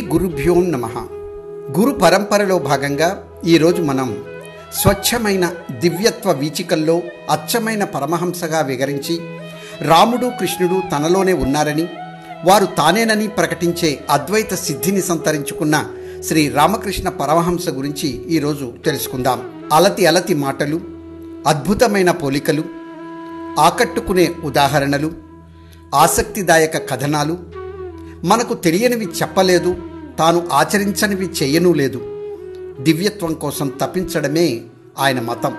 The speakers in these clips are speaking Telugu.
గురుభ్యో నమ గురు పరంపరలో భాగంగా ఈరోజు మనం స్వచ్ఛమైన దివ్యత్వ వీచికల్లో అచ్చమైన పరమహంసగా వివరించి రాముడు కృష్ణుడు తనలోనే ఉన్నారని వారు తానేనని ప్రకటించే అద్వైత సిద్ధిని సంతరించుకున్న శ్రీ రామకృష్ణ పరమహంస గురించి ఈరోజు తెలుసుకుందాం అలతి అలతి మాటలు అద్భుతమైన పోలికలు ఆకట్టుకునే ఉదాహరణలు ఆసక్తిదాయక కథనాలు మనకు తెలియనివి చెప్పలేదు తాను ఆచరించనివి చేయనూ లేదు దివ్యత్వం కోసం తప్పించడమే ఆయన మతం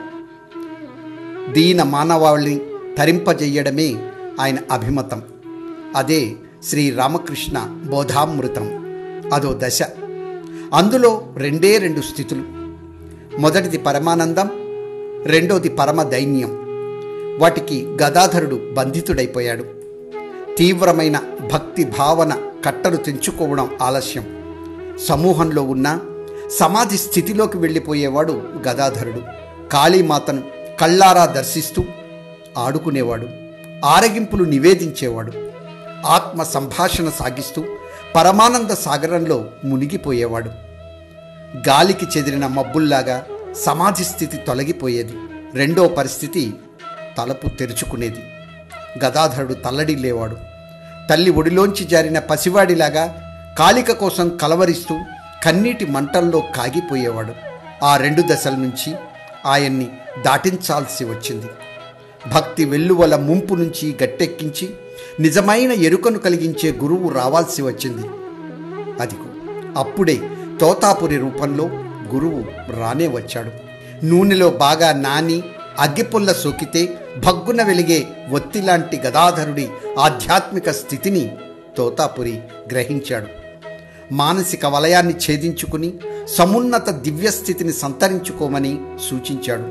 దీన మానవాళిని తరింపజెయ్యడమే ఆయన అభిమతం అదే శ్రీ రామకృష్ణ బోధామృతం అదో దశ అందులో రెండే రెండు స్థితులు మొదటిది పరమానందం రెండోది పరమ దైన్యం వాటికి గదాధరుడు బంధితుడైపోయాడు తీవ్రమైన భక్తి భావన కట్టలు తెంచుకోవడం ఆలస్యం సమూహంలో ఉన్న సమాధి స్థితిలోకి వెళ్ళిపోయేవాడు గదాధరుడు కాళీమాతను కళ్ళారా దర్శిస్తూ ఆడుకునేవాడు ఆరగింపులు నివేదించేవాడు ఆత్మ సంభాషణ సాగిస్తూ పరమానంద సాగరంలో మునిగిపోయేవాడు గాలికి చెదిరిన మబ్బుల్లాగా సమాధి స్థితి తొలగిపోయేది రెండో పరిస్థితి తలుపు తెరుచుకునేది గదాధరుడు తల్లడిల్లేవాడు తల్లి ఒడిలోంచి జారిన పసివాడిలాగా కాలిక కోసం కలవరిస్తూ కన్నీటి మంటల్లో కాగిపోయేవాడు ఆ రెండు దశల నుంచి ఆయన్ని దాటించాల్సి వచ్చింది భక్తి వెల్లువల ముంపు నుంచి గట్టెక్కించి నిజమైన ఎరుకను కలిగించే గురువు రావాల్సి వచ్చింది అదిగో అప్పుడే తోతాపురి రూపంలో గురువు రానే వచ్చాడు నూనెలో బాగా నాని అగ్గిపుల్ల సోకితే భగ్గున వెలిగే ఒత్తిలాంటి గదాధరుడి ఆధ్యాత్మిక స్థితిని తోతాపురి గ్రహించాడు మానసిక వలయాన్ని ఛేదించుకుని సమున్నత దివ్యస్థితిని సంతరించుకోమని సూచించాడు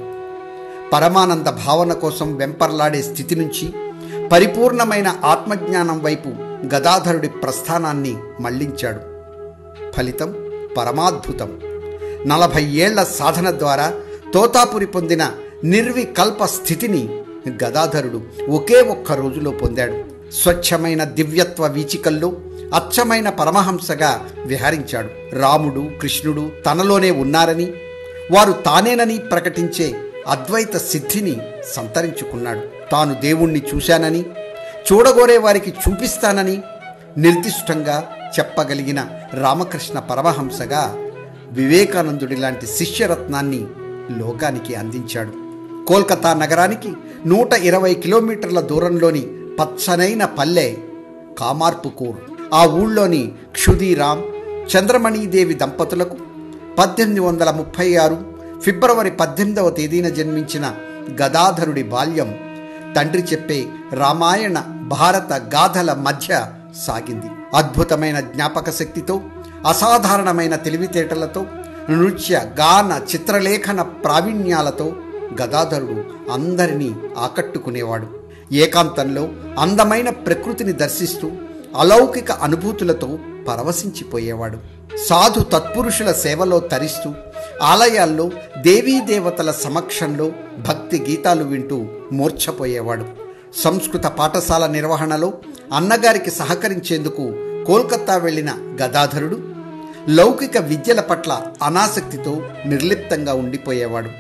పరమానంద భావన కోసం వెంపర్లాడే స్థితి నుంచి పరిపూర్ణమైన ఆత్మజ్ఞానం వైపు గదాధరుడి ప్రస్థానాన్ని మళ్లించాడు ఫలితం పరమాద్భుతం నలభై ఏళ్ల సాధన ద్వారా తోతాపురి పొందిన నిర్వికల్ప స్థితిని గదాధరుడు ఒకే ఒక్క రోజులో పొందాడు స్వచ్ఛమైన దివ్యత్వ వీచికల్లో అచ్చమైన పరమహంసగా విహరించాడు రాముడు కృష్ణుడు తనలోనే ఉన్నారని వారు తానేనని ప్రకటించే అద్వైత సిద్ధిని సంతరించుకున్నాడు తాను దేవుణ్ణి చూశానని చూడగోరే వారికి చూపిస్తానని నిర్దిష్టంగా చెప్పగలిగిన రామకృష్ణ పరమహంసగా వివేకానందుడి లాంటి శిష్యరత్నాన్ని లోకానికి అందించాడు కోల్కతా నగరానికి నూట ఇరవై కిలోమీటర్ల దూరంలోని పచ్చనైన పల్లె కామార్పుకూర్ ఆ ఊళ్ళోని క్షుదీరామ్ చంద్రమణీదేవి దంపతులకు పద్దెనిమిది వందల ముప్పై ఆరు ఫిబ్రవరి పద్దెనిమిదవ తేదీన జన్మించిన గదాధరుడి బాల్యం తండ్రి చెప్పే రామాయణ భారత గాథల మధ్య సాగింది అద్భుతమైన జ్ఞాపక శక్తితో అసాధారణమైన తెలివితేటలతో నృత్య గాన చిత్రలేఖన ప్రావీణ్యాలతో గదాధరుడు అందరినీ ఆకట్టుకునేవాడు ఏకాంతంలో అందమైన ప్రకృతిని దర్శిస్తూ అలౌకిక అనుభూతులతో పరవశించిపోయేవాడు సాధు తత్పురుషుల సేవలో తరిస్తూ ఆలయాల్లో దేవీదేవతల సమక్షంలో భక్తి గీతాలు వింటూ మూర్ఛపోయేవాడు సంస్కృత పాఠశాల నిర్వహణలో అన్నగారికి సహకరించేందుకు కోల్కతా వెళ్ళిన గదాధరుడు లౌకిక విద్యల పట్ల అనాసక్తితో నిర్లిప్తంగా ఉండిపోయేవాడు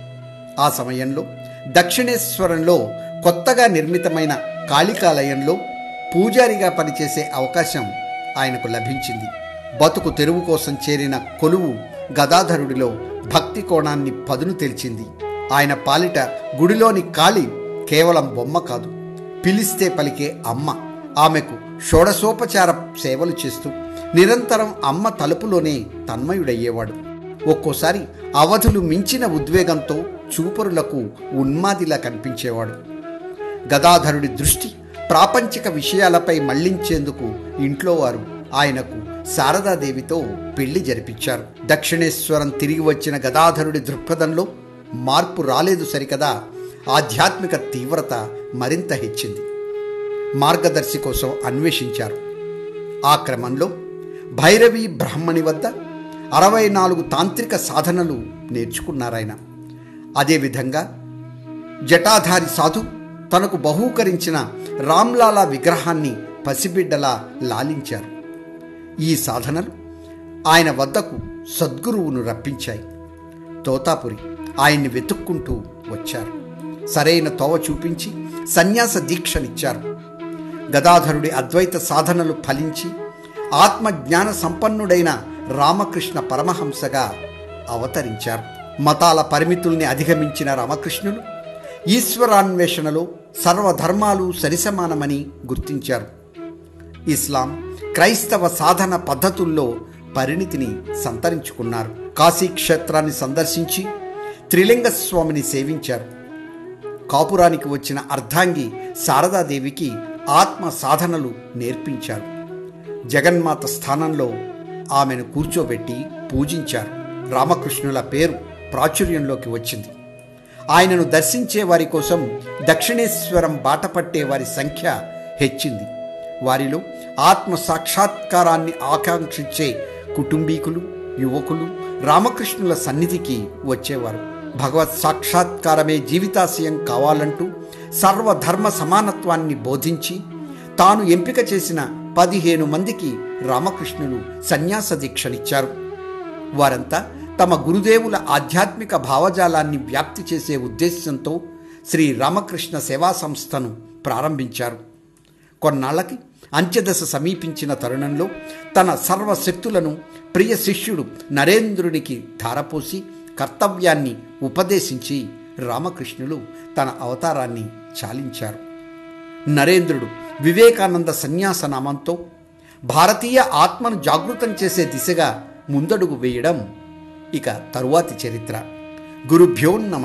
ఆ సమయంలో దక్షిణేశ్వరంలో కొత్తగా నిర్మితమైన కాళికాలయంలో పూజారిగా పనిచేసే అవకాశం ఆయనకు లభించింది బతుకు తెరువు కోసం చేరిన కొలువు గదాధరుడిలో భక్తి కోణాన్ని పదును తెల్చింది ఆయన పాలిట గుడిలోని కాళి కేవలం బొమ్మ కాదు పిలిస్తే పలికే అమ్మ ఆమెకు షోడశోపచార సేవలు చేస్తూ నిరంతరం అమ్మ తలుపులోనే తన్మయుడయ్యేవాడు ఒక్కోసారి అవధులు మించిన ఉద్వేగంతో చూపరులకు ఉన్మాదిలా కనిపించేవాడు గదాధరుడి దృష్టి ప్రాపంచిక విషయాలపై మళ్లించేందుకు ఇంట్లో వారు ఆయనకు శారదాదేవితో పెళ్లి జరిపించారు దక్షిణేశ్వరం తిరిగి వచ్చిన గదాధరుడి దృక్పథంలో మార్పు రాలేదు సరికదా ఆధ్యాత్మిక తీవ్రత మరింత హెచ్చింది మార్గదర్శి కోసం అన్వేషించారు ఆ క్రమంలో భైరవి బ్రాహ్మణి వద్ద అరవై నాలుగు తాంత్రిక సాధనలు నేర్చుకున్నారాయన అదేవిధంగా జటాధారి సాధు తనకు బహూకరించిన రామ్లాలా విగ్రహాన్ని పసిబిడ్డలా లాలించారు ఈ సాధనలు ఆయన వద్దకు సద్గురువును రప్పించాయి తోతాపురి ఆయన్ని వెతుక్కుంటూ వచ్చారు సరైన తోవ చూపించి సన్యాస దీక్షనిచ్చారు గదాధరుడి అద్వైత సాధనలు ఫలించి ఆత్మజ్ఞాన సంపన్నుడైన రామకృష్ణ పరమహంసగా అవతరించారు మతాల పరిమితుల్ని అధిగమించిన రామకృష్ణులు ఈశ్వరాన్వేషణలో సర్వధర్మాలు సరిసమానమని గుర్తించారు ఇస్లాం క్రైస్తవ సాధన పద్ధతుల్లో పరిణితిని సంతరించుకున్నారు కాశీ క్షేత్రాన్ని సందర్శించి త్రిలింగ స్వామిని సేవించారు కాపురానికి వచ్చిన అర్ధాంగి శారదాదేవికి ఆత్మ సాధనలు నేర్పించారు జగన్మాత స్థానంలో ఆమెను కూర్చోబెట్టి పూజించారు రామకృష్ణుల పేరు ప్రాచుర్యంలోకి వచ్చింది ఆయనను దర్శించే వారి కోసం దక్షిణేశ్వరం బాట పట్టే వారి సంఖ్య హెచ్చింది వారిలో ఆత్మ సాక్షాత్కారాన్ని ఆకాంక్షించే కుటుంబీకులు యువకులు రామకృష్ణుల సన్నిధికి వచ్చేవారు భగవత్ సాక్షాత్కారమే జీవితాశయం కావాలంటూ సర్వధర్మ సమానత్వాన్ని బోధించి తాను ఎంపిక చేసిన పదిహేను మందికి రామకృష్ణులు సన్యాస దీక్షనిచ్చారు వారంతా తమ గురుదేవుల ఆధ్యాత్మిక భావజాలాన్ని వ్యాప్తి చేసే ఉద్దేశంతో శ్రీ రామకృష్ణ సేవా సంస్థను ప్రారంభించారు కొన్నాళ్ళకి అంత్యదశ సమీపించిన తరుణంలో తన సర్వశక్తులను ప్రియ శిష్యుడు నరేంద్రునికి ధారపోసి కర్తవ్యాన్ని ఉపదేశించి రామకృష్ణులు తన అవతారాన్ని చాలించారు నరేంద్రుడు వివేకానంద సన్యాస నామంతో భారతీయ ఆత్మను జాగృతం చేసే దిశగా ముందడుగు వేయడం ఇక తరువాతి చరిత్ర గురుభ్యోన్నమ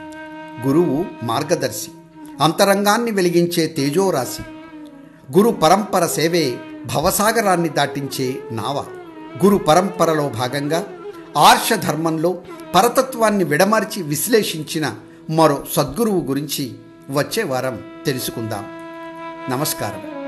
గురువు మార్గదర్శి అంతరంగాన్ని వెలిగించే తేజోరాశి గురు పరంపర సేవే భవసాగరాన్ని దాటించే నావ గురు పరంపరలో భాగంగా ఆర్ష ధర్మంలో పరతత్వాన్ని విడమర్చి విశ్లేషించిన మరో సద్గురువు గురించి వచ్చే వారం తెలుసుకుందాం నమస్కారం